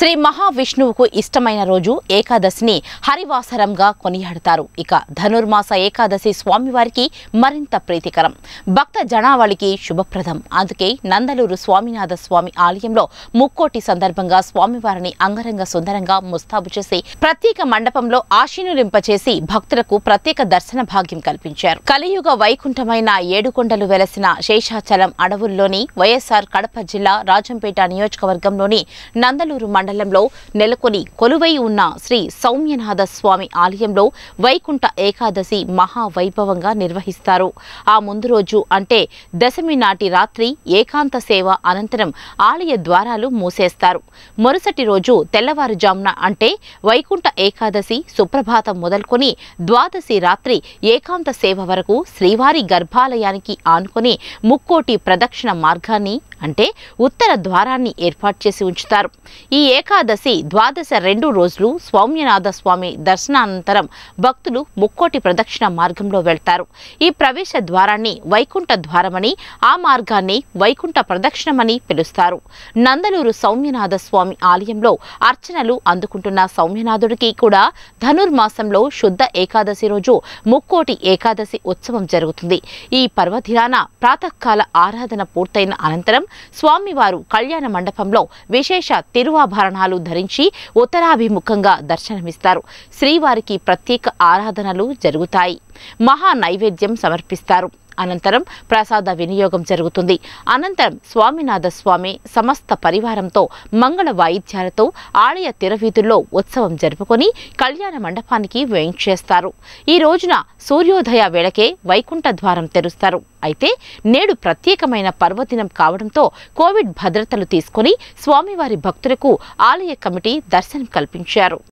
శ్రీ మహావిష్ణువుకు ఇష్టమైన రోజు ఏకాదశిని హరివాసరంగా కొనియాడతారు ఇక ధనుర్మాస ఏకాదశి స్వామివారికి మరింత ప్రీతికరం భక్త జనావళికి శుభప్రదం అందుకే నందలూరు స్వామినాథ స్వామి ఆలయంలో ముక్కోటి సందర్భంగా స్వామివారిని అంగరంగ సుందరంగా ముస్తాబు చేసి ప్రత్యేక మండపంలో ఆశీనులింపచేసి భక్తులకు ప్రత్యేక దర్శన భాగ్యం కల్పించారు కలియుగ వైకుంఠమైన ఏడుకొండలు వెలసిన శేషాచలం అడవుల్లోని వైఎస్ఆర్ కడప జిల్లా రాజంపేట నియోజకవర్గంలోని నందలూరు మండలంలో నెలకొని కొలువై ఉన్న శ్రీ సౌమ్యనాథ స్వామి ఆలయంలో వైకుంఠ ఏకాదశి మహావైభవంగా నిర్వహిస్తారు ఆ ముందు రోజు అంటే దశమి నాటి రాత్రి ఏకాంత సేవ అనంతరం ఆలయ ద్వారాలు మూసేస్తారు మరుసటి రోజు తెల్లవారుజామున అంటే వైకుంఠ ఏకాదశి సుప్రభాతం మొదలుకొని ద్వాదశి రాత్రి ఏకాంత సేవ వరకు శ్రీవారి గర్భాలయానికి ఆనుకొని ముక్కోటి ప్రదక్షిణ మార్గాన్ని అంటే ఉత్తర ద్వారాన్ని ఏర్పాటు చేసి ఉంచుతారు ఈ ఏకాదశి ద్వాదశ రెండు రోజులు స్వామ్యనాథ స్వామి దర్శనానంతరం భక్తులు ముక్కోటి ప్రదక్షిణ మార్గంలో వెళ్తారు ఈ ప్రవేశ ద్వారాన్ని వైకుంఠ ద్వారమని ఆ మార్గాన్ని వైకుంఠ ప్రదక్షిణమని పిలుస్తారు నందలూరు సౌమ్యనాథ స్వామి ఆలయంలో అర్చనలు అందుకుంటున్న సౌమ్యనాథుడికి కూడా ధనుర్మాసంలో శుద్ధ ఏకాదశి రోజు ముక్కోటి ఏకాదశి ఉత్సవం జరుగుతుంది ఈ పర్వదినాన ప్రాతకాల ఆరాధన పూర్తయిన అనంతరం స్వామివారు కళ్యాణ మండపంలో విశేష తిరువాభరణాలు ధరించి ఉత్తరాభిముఖంగా దర్శనమిస్తారు శ్రీవారికి ప్రత్యేక ఆరాధనలు జరుగుతాయి మహా నైవేద్యం సమర్పిస్తారు అనంతరం ప్రసాద వినియోగం జరుగుతుంది అనంతరం స్వామినాథ స్వామి సమస్త పరివారంతో మంగళ వాయిద్యాలతో ఆలయ తిరవీధుల్లో ఉత్సవం జరుపుకొని కళ్యాణ మండపానికి వేయించేస్తారు ఈ రోజున సూర్యోదయ వేళకే వైకుంఠ ద్వారం తెరుస్తారు అయితే నేడు ప్రత్యేకమైన పర్వదినం కావడంతో కోవిడ్ భద్రతలు తీసుకొని స్వామివారి భక్తులకు ఆలయ కమిటీ దర్శనం కల్పించారు